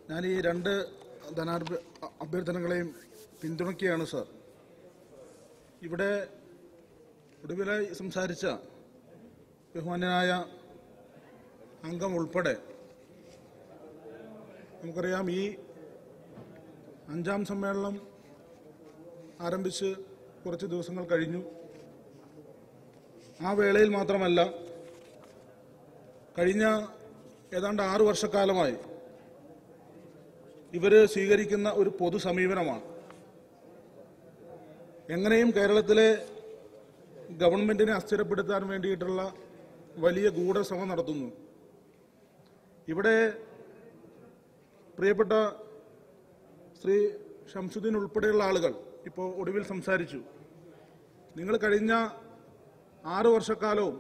ഞാൻ ഈ രണ്ട് ധനാഭ്യ അഭ്യർത്ഥനകളെയും പിന്തുണയ്ക്കുകയാണ് സാർ ഇവിടെ ഒടുവിലായി സംസാരിച്ച ബഹുമാന്യനായ അംഗം ഉൾപ്പെടെ നമുക്കറിയാം ഈ അഞ്ചാം സമ്മേളനം ആരംഭിച്ച് കുറച്ച് ദിവസങ്ങൾ കഴിഞ്ഞു ആ വേളയിൽ മാത്രമല്ല കഴിഞ്ഞ ഏതാണ്ട് ആറു വർഷക്കാലമായി ഇവര് സ്വീകരിക്കുന്ന ഒരു പൊതു സമീപനമാണ് എങ്ങനെയും കേരളത്തിലെ ഗവൺമെന്റിനെ അസ്ഥിരപ്പെടുത്താൻ വേണ്ടിയിട്ടുള്ള വലിയ ഗൂഢശ്രമം നടത്തുന്നു ഇവിടെ പ്രിയപ്പെട്ട ശ്രീ ഷംസുദ്ദീൻ ഉൾപ്പെടെയുള്ള ആളുകൾ ഇപ്പോൾ ഒടുവിൽ സംസാരിച്ചു നിങ്ങൾ കഴിഞ്ഞ ആറു വർഷക്കാലവും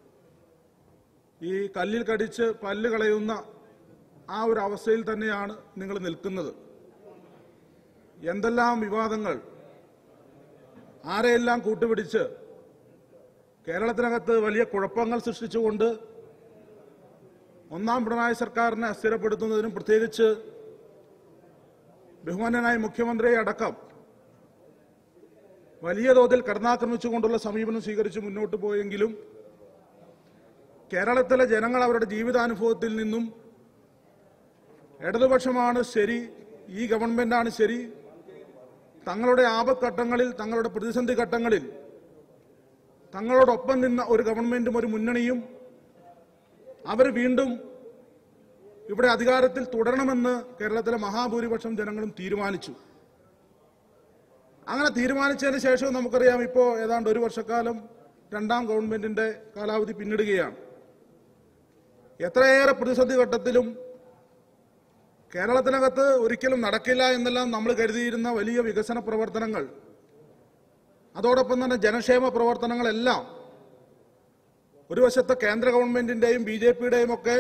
ഈ കല്ലിൽ കടിച്ച് പല്ല് കളയുന്ന ആ ഒരു അവസ്ഥയിൽ തന്നെയാണ് നിങ്ങൾ നിൽക്കുന്നത് എന്തെല്ലാം വിവാദങ്ങൾ ആരെയെല്ലാം കൂട്ടുപിടിച്ച് കേരളത്തിനകത്ത് വലിയ കുഴപ്പങ്ങൾ സൃഷ്ടിച്ചുകൊണ്ട് ഒന്നാം പിണറായി സർക്കാരിനെ അസ്ഥിരപ്പെടുത്തുന്നതിനും പ്രത്യേകിച്ച് ബഹുമാന്യനായ മുഖ്യമന്ത്രിയെ അടക്കം വലിയ തോതിൽ കടന്നാക്രമിച്ചുകൊണ്ടുള്ള സമീപനം സ്വീകരിച്ച് മുന്നോട്ട് പോയെങ്കിലും കേരളത്തിലെ ജനങ്ങൾ അവരുടെ ജീവിതാനുഭവത്തിൽ നിന്നും ഇടതുപക്ഷമാണ് ശരി ഈ ഗവൺമെന്റാണ് ശരി തങ്ങളുടെ ആപത്ഘട്ടങ്ങളിൽ തങ്ങളുടെ പ്രതിസന്ധി ഘട്ടങ്ങളിൽ തങ്ങളോടൊപ്പം നിന്ന ഒരു ഗവൺമെന്റും ഒരു മുന്നണിയും അവർ വീണ്ടും ഇവിടെ അധികാരത്തിൽ തുടരണമെന്ന് കേരളത്തിലെ മഹാഭൂരിപക്ഷം ജനങ്ങളും തീരുമാനിച്ചു അങ്ങനെ തീരുമാനിച്ചതിന് ശേഷം നമുക്കറിയാം ഇപ്പോൾ ഏതാണ്ട് ഒരു വർഷക്കാലം രണ്ടാം ഗവൺമെന്റിന്റെ കാലാവധി പിന്നിടുകയാണ് എത്രയേറെ പ്രതിസന്ധി ഘട്ടത്തിലും കേരളത്തിനകത്ത് ഒരിക്കലും നടക്കില്ല എന്നെല്ലാം നമ്മൾ കരുതിയിരുന്ന വലിയ വികസന പ്രവർത്തനങ്ങൾ അതോടൊപ്പം തന്നെ ജനക്ഷേമ പ്രവർത്തനങ്ങളെല്ലാം ഒരു വശത്ത് കേന്ദ്ര ഗവൺമെന്റിന്റെയും ബി ജെ പിയുടെയും ഒക്കെ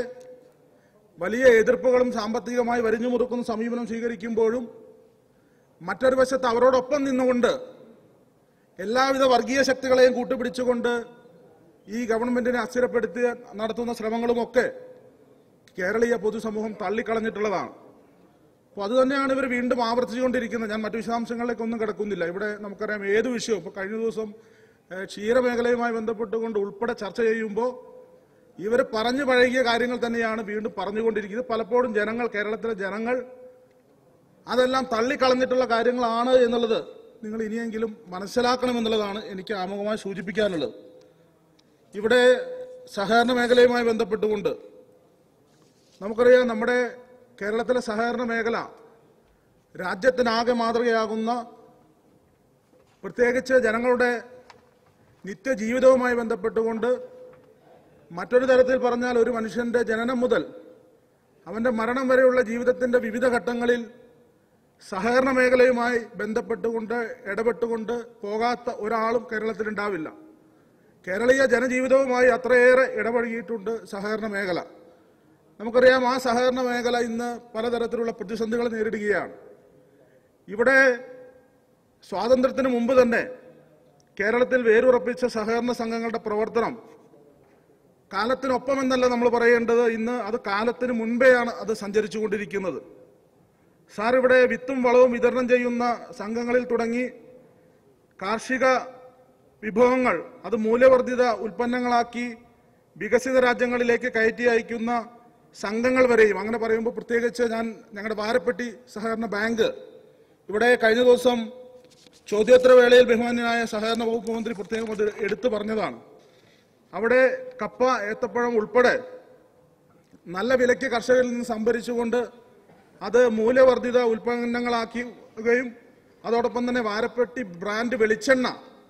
വലിയ എതിർപ്പുകളും സാമ്പത്തികമായി വരിഞ്ഞു മുറുക്കുന്ന സമീപനം സ്വീകരിക്കുമ്പോഴും മറ്റൊരു വശത്ത് അവരോടൊപ്പം നിന്നുകൊണ്ട് എല്ലാവിധ വർഗീയ ശക്തികളെയും കൂട്ടുപിടിച്ചുകൊണ്ട് ഈ ഗവൺമെന്റിനെ അസ്ഥിരപ്പെടുത്തി നടത്തുന്ന ശ്രമങ്ങളുമൊക്കെ കേരളീയ പൊതുസമൂഹം തള്ളിക്കളഞ്ഞിട്ടുള്ളതാണ് അപ്പോൾ അത് തന്നെയാണ് ഇവർ വീണ്ടും ആവർത്തിച്ചുകൊണ്ടിരിക്കുന്നത് ഞാൻ മറ്റു വിശദാംശങ്ങളിലേക്കൊന്നും കിടക്കുന്നില്ല ഇവിടെ നമുക്കറിയാം ഏത് വിഷയവും ഇപ്പോൾ കഴിഞ്ഞ ദിവസം ഏഹ്, ക്ഷീരമേഖലയുമായി ബന്ധപ്പെട്ടുകൊണ്ട് ഉൾപ്പെടെ ചർച്ച ചെയ്യുമ്പോൾ ഇവർ പറഞ്ഞു പഴകിയ കാര്യങ്ങൾ തന്നെയാണ് വീണ്ടും പറഞ്ഞുകൊണ്ടിരിക്കുന്നത് പലപ്പോഴും ജനങ്ങൾ കേരളത്തിലെ ജനങ്ങൾ അതെല്ലാം തള്ളിക്കളഞ്ഞിട്ടുള്ള കാര്യങ്ങളാണ് എന്നുള്ളത് നിങ്ങൾ ഇനിയെങ്കിലും മനസ്സിലാക്കണമെന്നുള്ളതാണ് എനിക്ക് ആമുഖമായി സൂചിപ്പിക്കാനുള്ളത് ഇവിടെ സഹകരണ മേഖലയുമായി ബന്ധപ്പെട്ടുകൊണ്ട് നമുക്കറിയാം നമ്മുടെ കേരളത്തിലെ സഹകരണ മേഖല രാജ്യത്തിനാകെ മാതൃകയാകുന്ന പ്രത്യേകിച്ച് ജനങ്ങളുടെ നിത്യജീവിതവുമായി ബന്ധപ്പെട്ടുകൊണ്ട് മറ്റൊരു തരത്തിൽ പറഞ്ഞാൽ ഒരു മനുഷ്യന്റെ ജനനം മുതൽ അവന്റെ മരണം വരെയുള്ള ജീവിതത്തിന്റെ വിവിധ ഘട്ടങ്ങളിൽ സഹകരണ മേഖലയുമായി ബന്ധപ്പെട്ടുകൊണ്ട് ഇടപെട്ടുകൊണ്ട് പോകാത്ത ഒരാളും കേരളത്തിലുണ്ടാവില്ല കേരളീയ ജനജീവിതവുമായി അത്രയേറെ ഇടപഴകിയിട്ടുണ്ട് സഹകരണ മേഖല നമുക്കറിയാം ആ സഹകരണ മേഖല ഇന്ന് പലതരത്തിലുള്ള പ്രതിസന്ധികൾ നേരിടുകയാണ് ഇവിടെ സ്വാതന്ത്ര്യത്തിന് മുമ്പ് തന്നെ കേരളത്തിൽ വേരുറപ്പിച്ച സഹകരണ സംഘങ്ങളുടെ പ്രവർത്തനം കാലത്തിനൊപ്പം എന്നല്ല നമ്മൾ പറയേണ്ടത് ഇന്ന് അത് കാലത്തിന് മുൻപെയാണ് അത് സഞ്ചരിച്ചുകൊണ്ടിരിക്കുന്നത് സാർ ഇവിടെ വിത്തും വളവും വിതരണം ചെയ്യുന്ന സംഘങ്ങളിൽ തുടങ്ങി കാർഷിക വിഭവങ്ങൾ അത് മൂല്യവർദ്ധിത ഉൽപ്പന്നങ്ങളാക്കി വികസിത രാജ്യങ്ങളിലേക്ക് കയറ്റി അയക്കുന്ന സംഘങ്ങൾ വരെയും അങ്ങനെ പറയുമ്പോൾ പ്രത്യേകിച്ച് ഞാൻ ഞങ്ങളുടെ വാരപ്പെട്ടി സഹകരണ ബാങ്ക് ഇവിടെ കഴിഞ്ഞ ദിവസം ചോദ്യോത്തര വേളയിൽ ബഹുമാന്യനായ സഹകരണ വകുപ്പ് മന്ത്രി പ്രത്യേകം അത് എടുത്തു പറഞ്ഞതാണ് അവിടെ കപ്പ ഏത്തപ്പഴം ഉൾപ്പെടെ നല്ല വിലയ്ക്ക് കർഷകരിൽ നിന്ന് സംഭരിച്ചുകൊണ്ട് അത് മൂല്യവർദ്ധിത ഉൽപ്പന്നങ്ങളാക്കുകയും അതോടൊപ്പം തന്നെ വാരപ്പെട്ടി ബ്രാൻഡ് വെളിച്ചെണ്ണ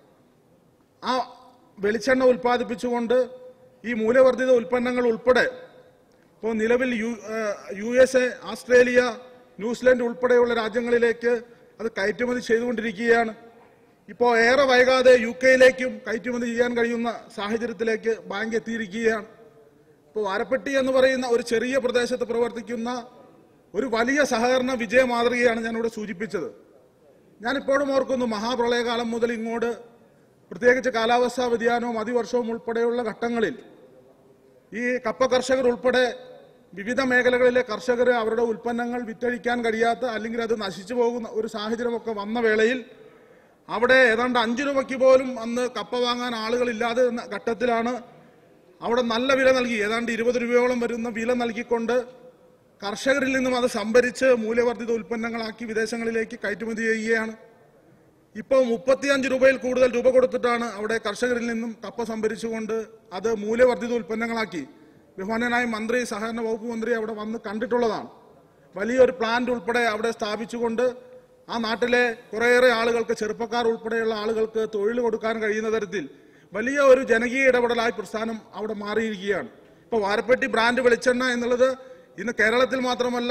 ആ വെളിച്ചെണ്ണ ഉൽപ്പാദിപ്പിച്ചുകൊണ്ട് ഈ മൂല്യവർദ്ധിത ഉൽപ്പന്നങ്ങൾ ഉൾപ്പെടെ ഇപ്പോൾ നിലവിൽ U uh U S A Australia New Zealand ഉൾപ്പെടെയുള്ള രാജ്യങ്ങളിലേക്ക് അത് കയറ്റുമതി ചെയ്തുകൊണ്ടിരിക്കുകയാണ് ഇപ്പോൾ ഏറെ വൈകാതെ യു കെയിലേക്കും കയറ്റുമതി ചെയ്യാൻ കഴിയുന്ന സാഹചര്യത്തിലേക്ക് ബാങ്ക് എത്തിയിരിക്കുകയാണ് ഇപ്പോൾ വാരപ്പെട്ടി എന്ന് പറയുന്ന ഒരു ചെറിയ പ്രദേശത്ത് പ്രവർത്തിക്കുന്ന ഒരു വലിയ സഹകരണ വിജയ മാതൃകയാണ് ഞാനിവിടെ സൂചിപ്പിച്ചത് ഞാനിപ്പോഴും ഓർക്കുന്നു മഹാപ്രളയകാലം മുതൽ ഇങ്ങോട്ട് പ്രത്യേകിച്ച് കാലാവസ്ഥാ വ്യതിയാനവും അതിവർഷവും ഉൾപ്പെടെയുള്ള ഘട്ടങ്ങളിൽ ഈ കപ്പ കർഷകർ ഉൾപ്പെടെ വിവിധ മേഖലകളിലെ കർഷകർ അവരുടെ ഉൽപ്പന്നങ്ങൾ വിറ്റഴിക്കാൻ കഴിയാത്ത അല്ലെങ്കിൽ അത് നശിച്ചു പോകുന്ന ഒരു സാഹചര്യമൊക്കെ വന്ന വേളയിൽ അവിടെ ഏതാണ്ട് അഞ്ചു രൂപയ്ക്ക് പോലും അന്ന് കപ്പ വാങ്ങാൻ ആളുകളില്ലാതെ എന്ന ഘട്ടത്തിലാണ് അവിടെ നല്ല വില നൽകി ഏതാണ്ട് ഇരുപത് രൂപയോളം വരുന്ന വില നൽകിക്കൊണ്ട് കർഷകരിൽ നിന്നും അത് സംഭരിച്ച് മൂല്യവർദ്ധിത ഉൽപ്പന്നങ്ങളാക്കി വിദേശങ്ങളിലേക്ക് കയറ്റുമതി ചെയ്യുകയാണ് ഇപ്പോൾ മുപ്പത്തിയഞ്ച് രൂപയിൽ കൂടുതൽ രൂപ കൊടുത്തിട്ടാണ് അവിടെ കർഷകരിൽ നിന്നും കപ്പ സംഭരിച്ചുകൊണ്ട് അത് മൂല്യവർദ്ധിത ഉൽപ്പന്നങ്ങളാക്കി ബഹുമാനനായ മന്ത്രി സഹകരണ വകുപ്പ് മന്ത്രി അവിടെ വന്ന് കണ്ടിട്ടുള്ളതാണ് വലിയൊരു പ്ലാന്റ് ഉൾപ്പെടെ അവിടെ സ്ഥാപിച്ചുകൊണ്ട് ആ നാട്ടിലെ കുറേയേറെ ആളുകൾക്ക് ചെറുപ്പക്കാർ ഉൾപ്പെടെയുള്ള ആളുകൾക്ക് തൊഴിൽ കൊടുക്കാൻ കഴിയുന്ന തരത്തിൽ വലിയ ഒരു ജനകീയ ഇടപെടലായി പ്രസ്ഥാനം അവിടെ മാറിയിരിക്കുകയാണ് ഇപ്പോൾ വാരപ്പെട്ടി ബ്രാൻഡ് വെളിച്ചെണ്ണ എന്നുള്ളത് ഇന്ന് കേരളത്തിൽ മാത്രമല്ല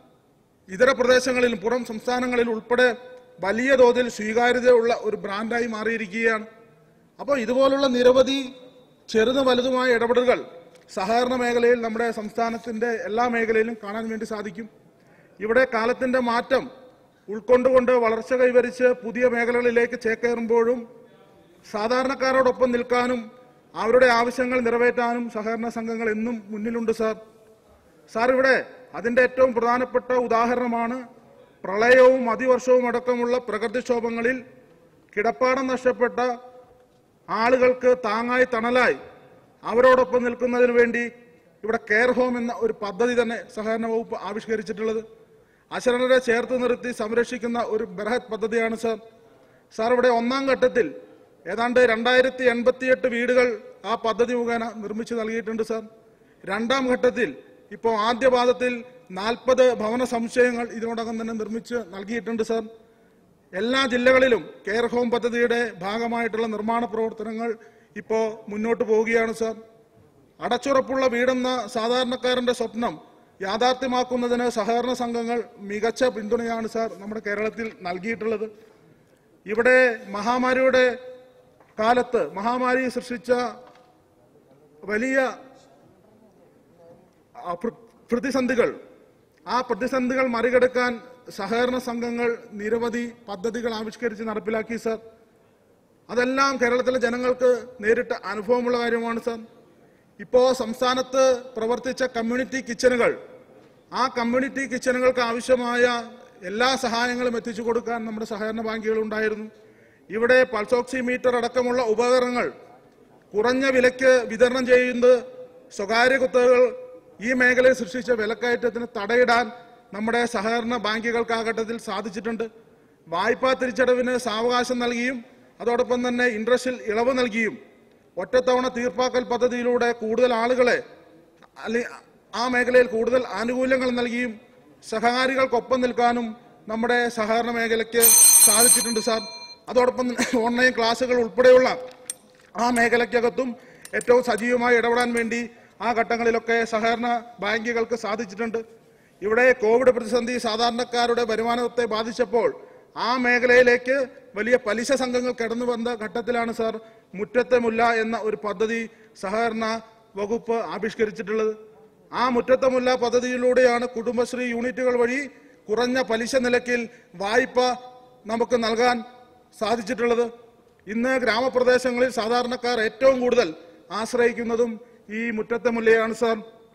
ഇതര പ്രദേശങ്ങളിലും പുറം സംസ്ഥാനങ്ങളിൽ ഉൾപ്പെടെ വലിയ തോതിൽ സ്വീകാര്യതയുള്ള ഒരു ബ്രാൻഡായി മാറിയിരിക്കുകയാണ് അപ്പോൾ ഇതുപോലുള്ള നിരവധി ചെറുതും വലുതുമായ ഇടപെടലുകൾ സഹകരണ മേഖലയിൽ നമ്മുടെ സംസ്ഥാനത്തിന്റെ എല്ലാ മേഖലയിലും കാണാൻ വേണ്ടി സാധിക്കും ഇവിടെ കാലത്തിന്റെ മാറ്റം ഉൾക്കൊണ്ടുകൊണ്ട് വളർച്ച കൈവരിച്ച് പുതിയ മേഖലകളിലേക്ക് ചേക്കേറുമ്പോഴും സാധാരണക്കാരോടൊപ്പം നിൽക്കാനും അവരുടെ ആവശ്യങ്ങൾ നിറവേറ്റാനും സഹകരണ സംഘങ്ങൾ എന്നും മുന്നിലുണ്ട് സാർ സാർ ഇവിടെ അതിന്റെ ഏറ്റവും പ്രധാനപ്പെട്ട ഉദാഹരണമാണ് പ്രളയവും അതിവർഷവും അടക്കമുള്ള പ്രകൃതിക്ഷോഭങ്ങളിൽ കിടപ്പാടം നഷ്ടപ്പെട്ട ആളുകൾക്ക് താങ്ങായി തണലായി അവരോടൊപ്പം നിൽക്കുന്നതിന് വേണ്ടി ഇവിടെ കെയർ ഹോം എന്ന ഒരു പദ്ധതി തന്നെ സഹകരണ വകുപ്പ് ആവിഷ്കരിച്ചിട്ടുള്ളത് അശരണരെ ചേർത്ത് നിർത്തി സംരക്ഷിക്കുന്ന ഒരു ബൃഹത് പദ്ധതിയാണ് സാർ സാർ ഇവിടെ ഒന്നാം ഘട്ടത്തിൽ ഏതാണ്ട് രണ്ടായിരത്തി എൺപത്തിയെട്ട് വീടുകൾ ആ പദ്ധതി മുഖേന നിർമ്മിച്ചു നൽകിയിട്ടുണ്ട് സാർ രണ്ടാം ഘട്ടത്തിൽ ഇപ്പോൾ ആദ്യ പാദത്തിൽ നാൽപ്പത് ഭവന സമുച്ചയങ്ങൾ ഇതിനോടകം തന്നെ നിർമ്മിച്ച് നൽകിയിട്ടുണ്ട് സാർ എല്ലാ ജില്ലകളിലും കെയർ ഹോം പദ്ധതിയുടെ ഭാഗമായിട്ടുള്ള നിർമ്മാണ പ്രവർത്തനങ്ങൾ ഇപ്പോൾ മുന്നോട്ട് പോവുകയാണ് സാർ അടച്ചുറപ്പുള്ള വീടെന്ന സാധാരണക്കാരന്റെ സ്വപ്നം യാഥാർത്ഥ്യമാക്കുന്നതിന് സഹകരണ സംഘങ്ങൾ മികച്ച പിന്തുണയാണ് സാർ നമ്മുടെ കേരളത്തിൽ നൽകിയിട്ടുള്ളത് ഇവിടെ മഹാമാരിയുടെ കാലത്ത് മഹാമാരി സൃഷ്ടിച്ച വലിയ ആ, പ്ര- പ്രതിസന്ധികൾ ആ പ്രതിസന്ധികൾ മറികടക്കാൻ സഹകരണ സംഘങ്ങൾ നിരവധി പദ്ധതികൾ ആവിഷ്കരിച്ച് നടപ്പിലാക്കി സർ അതെല്ലാം കേരളത്തിലെ ജനങ്ങൾക്ക് നേരിട്ട് അനുഭവമുള്ള കാര്യമാണ് സർ ഇപ്പോൾ സംസ്ഥാനത്ത് പ്രവർത്തിച്ച കമ്മ്യൂണിറ്റി കിച്ചണുകൾ ആ കമ്മ്യൂണിറ്റി കിച്ചണുകൾക്ക് ആവശ്യമായ എല്ലാ സഹായങ്ങളും എത്തിച്ചു കൊടുക്കാൻ നമ്മുടെ സഹകരണ ബാങ്കുകൾ ഉണ്ടായിരുന്നു ഇവിടെ പൾസോക്സി മീറ്റർ അടക്കമുള്ള ഉപകരണങ്ങൾ കുറഞ്ഞ വിലയ്ക്ക് വിതരണം ചെയ്യുന്നത് സ്വകാര്യ കുത്തകൾ ഈ മേഖലയിൽ സൃഷ്ടിച്ച വിലക്കയറ്റത്തിന് തടയിടാൻ നമ്മുടെ സഹകരണ ബാങ്കുകൾക്ക് ആ ഘട്ടത്തിൽ സാധിച്ചിട്ടുണ്ട് വായ്പാ തിരിച്ചടവിന് സാവകാശം നൽകിയും അതോടൊപ്പം തന്നെ ഇൻട്രസ്റ്റിൽ ഇളവ് നൽകിയും ഒറ്റത്തവണ തീർപ്പാക്കൽ പദ്ധതിയിലൂടെ കൂടുതൽ ആളുകളെ അല്ലെ ആ മേഖലയിൽ കൂടുതൽ ആനുകൂല്യങ്ങൾ നൽകിയും സഹകാരികൾക്കൊപ്പം നിൽക്കാനും നമ്മുടെ സഹകരണ മേഖലയ്ക്ക് സാധിച്ചിട്ടുണ്ട് സാർ അതോടൊപ്പം തന്നെ ഓൺലൈൻ ക്ലാസുകൾ ഉൾപ്പെടെയുള്ള ആ മേഖലയ്ക്കകത്തും ഏറ്റവും സജീവമായി ഇടപെടാൻ വേണ്ടി ആ ഘട്ടങ്ങളിലൊക്കെ സഹകരണ ബാങ്കുകൾക്ക് സാധിച്ചിട്ടുണ്ട് ഇവിടെ കോവിഡ് പ്രതിസന്ധി സാധാരണക്കാരുടെ വരുമാനത്തെ ബാധിച്ചപ്പോൾ ആ മേഖലയിലേക്ക് വലിയ പലിശ സംഘങ്ങൾ കടന്നു വന്ന ഘട്ടത്തിലാണ് സാർ മുറ്റത്തെ മുല്ല എന്ന ഒരു പദ്ധതി സഹകരണ വകുപ്പ് ആവിഷ്കരിച്ചിട്ടുള്ളത് ആ മുറ്റത്തെ മുല്ല പദ്ധതിയിലൂടെയാണ് കുടുംബശ്രീ യൂണിറ്റുകൾ വഴി കുറഞ്ഞ പലിശ നിരക്കിൽ വായ്പ നമുക്ക് നൽകാൻ സാധിച്ചിട്ടുള്ളത് ഇന്ന് ഗ്രാമപ്രദേശങ്ങളിൽ സാധാരണക്കാർ ഏറ്റവും കൂടുതൽ ആശ്രയിക്കുന്നതും ഈ മുറ്റത്തെ മുല്ലയാണ് സാർ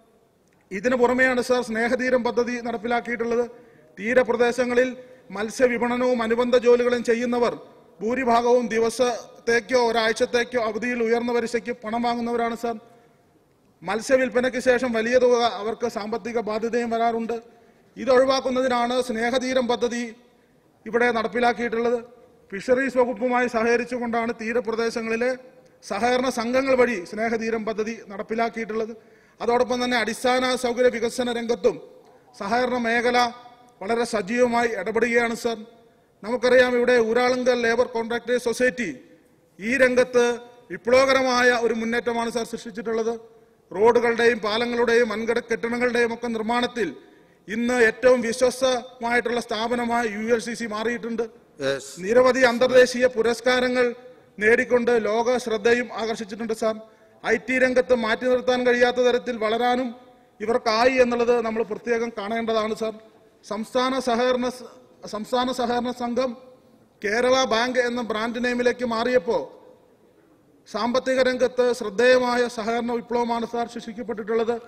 ഇതിനു പുറമെയാണ് സാർ സ്നേഹതീരം പദ്ധതി നടപ്പിലാക്കിയിട്ടുള്ളത് തീരപ്രദേശങ്ങളിൽ മത്സ്യവിപണനവും അനുബന്ധ ജോലികളും ചെയ്യുന്നവർ ഭൂരിഭാഗവും ദിവസത്തേക്കോ ഒരാഴ്ചത്തേക്കോ അവധിയിൽ ഉയർന്ന പലിശയ്ക്ക് പണം വാങ്ങുന്നവരാണ് സാർ മത്സ്യവില്പനയ്ക്ക് ശേഷം വലിയ തുക അവർക്ക് സാമ്പത്തിക ബാധ്യതയും വരാറുണ്ട് ഇത് ഒഴിവാക്കുന്നതിനാണ് സ്നേഹതീരം പദ്ധതി ഇവിടെ നടപ്പിലാക്കിയിട്ടുള്ളത് ഫിഷറീസ് വകുപ്പുമായി സഹകരിച്ചുകൊണ്ടാണ് തീരപ്രദേശങ്ങളിലെ സഹകരണ സംഘങ്ങൾ വഴി സ്നേഹതീരം പദ്ധതി നടപ്പിലാക്കിയിട്ടുള്ളത് അതോടൊപ്പം തന്നെ അടിസ്ഥാന സൗകര്യ വികസന രംഗത്തും സഹകരണ മേഖല വളരെ സജീവമായി ഇടപെടുകയാണ് സർ നമുക്കറിയാം ഇവിടെ ഊരാളുങ്കൽ ലേബർ കോൺട്രാക്ടേഴ്സ് സൊസൈറ്റി ഈ രംഗത്ത് വിപ്ലവകരമായ ഒരു മുന്നേറ്റമാണ് സാർ സൃഷ്ടിച്ചിട്ടുള്ളത് റോഡുകളുടെയും പാലങ്ങളുടെയും വൻകിട കെട്ടിടങ്ങളുടെയും ഒക്കെ നിർമ്മാണത്തിൽ ഇന്ന് ഏറ്റവും വിശ്വസ്തമായിട്ടുള്ള സ്ഥാപനമായി യു എൽ സി സി മാറിയിട്ടുണ്ട് Yes. നിരവധി അന്തർദേശീയ പുരസ്കാരങ്ങൾ നേടിക്കൊണ്ട് ലോക ശ്രദ്ധയും ആകർഷിച്ചിട്ടുണ്ട് സാർ ഐ ടി രംഗത്ത് മാറ്റി നിർത്താൻ കഴിയാത്ത തരത്തിൽ വളരാനും ഇവർക്കായി എന്നുള്ളത് നമ്മൾ പ്രത്യേകം കാണേണ്ടതാണ് സാർ സംസ്ഥാന സഹകരണ സ- സംസ്ഥാന സഹകരണ സംഘം കേരള ബാങ്ക് എന്ന ബ്രാൻഡ് നെയിമിലേക്ക് മാറിയപ്പോൾ സാമ്പത്തിക രംഗത്ത് ശ്രദ്ധേയമായ സഹകരണ വിപ്ലവമാണ് സാർ സൃഷ്ടിക്കപ്പെട്ടിട്ടുള്ളത്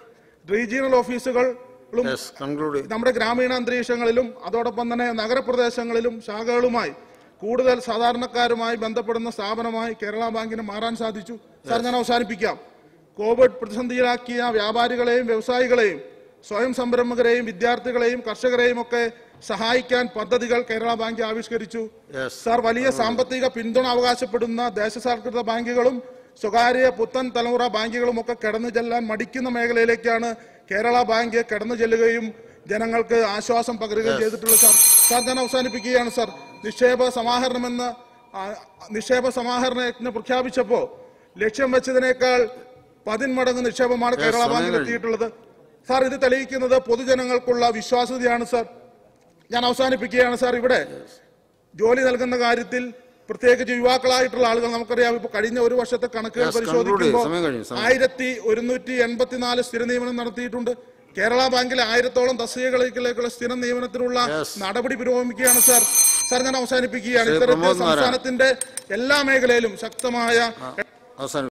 റീജിയണൽ ഓഫീസുകളും യെസ് കൺക്ലൂഡ് നമ്മുടെ ഗ്രാമീണ അന്തരീക്ഷങ്ങളിലും അതോടൊപ്പം തന്നെ നഗരപ്രദേശങ്ങളിലും ശാഖകളുമായി കൂടുതൽ സാധാരണക്കാരുമായി ബന്ധപ്പെടുന്ന സ്ഥാപനമായി കേരള ബാങ്കിന് മാറാൻ സാധിച്ചു സാർ ഞാൻ അവസാനിപ്പിക്കാം കോവിഡ് പ്രതിസന്ധിയിലാക്കിയ വ്യാപാരികളെയും വ്യവസായികളെയും സ്വയം സംരംഭകരെയും വിദ്യാർത്ഥികളെയും കർഷകരെയും ഒക്കെ സഹായിക്കാൻ പദ്ധതികൾ കേരള ബാങ്ക് ആവിഷ്കരിച്ചു യെസ് സാർ വലിയ സാമ്പത്തിക പിന്തുണ അവകാശപ്പെടുന്ന ദേശസാൽകൃത ബാങ്കുകളും സ്വകാര്യ പുത്തൻ തലമുറ ബാങ്കുകളും ഒക്കെ കടന്നു ചെല്ലാൻ മടിക്കുന്ന മേഖലയിലേക്കാണ് കേരള ബാങ്ക് കടന്നു ചെല്ലുകയും ജനങ്ങൾക്ക് ആശ്വാസം പകരുകയും ചെയ്തിട്ടുള്ളത് സാർ സാർ ഞാൻ അവസാനിപ്പിക്കുകയാണ് സാർ നിക്ഷേപ സമാഹരണമെന്ന് ആ, നിക്ഷേപ സമാഹരണ യജ്ഞം പ്രഖ്യാപിച്ചപ്പോ ലക്ഷ്യം വെച്ചതിനേക്കാൾ പതിന്മടങ്ങ് നിക്ഷേപമാണ് കേരള സമയം ബാങ്കിൽ കഴിഞ്ഞു. എത്തിയിട്ടുള്ളത് സാർ ഇത് തെളിയിക്കുന്നത് പൊതുജനങ്ങൾക്കുള്ള വിശ്വാസ്യതയാണ് സാർ ഞാൻ അവസാനിപ്പിക്കുകയാണ് സാർ ഇവിടെ ജോലി നൽകുന്ന കാര്യത്തിൽ പ്രത്യേകിച്ച് യുവാക്കളായിട്ടുള്ള ആളുകൾ നമുക്കറിയാം ഇപ്പൊ കഴിഞ്ഞ ഒരു വർഷത്തെ കണക്കുകൾ Yes, conclude. പരിശോധിക്കുമ്പോൾ സമയം കഴിഞ്ഞു, സമയം. ആയിരത്തി ഒരുന്നൂറ്റി എൺപത്തിനാല് സ്ഥിര നിയമനം നടത്തിയിട്ടുണ്ട് കേരള ബാങ്കിലെ ആയിരത്തോളം തസ്തികകളിലേക്കുള്ള സ്ഥിര നിയമനത്തിനുള്ള Yes. നടപടി പുരോഗമിക്കുകയാണ് സാർ സാർ ഞാൻ അവസാനിപ്പിക്കുകയാണ് ശ്രീ ഇത്തരത്തിൽ പ്രമോദ് നാരായൺ. സംസ്ഥാനത്തിന്റെ എല്ലാ മേഖലയിലും ശക്തമായ അവസാനം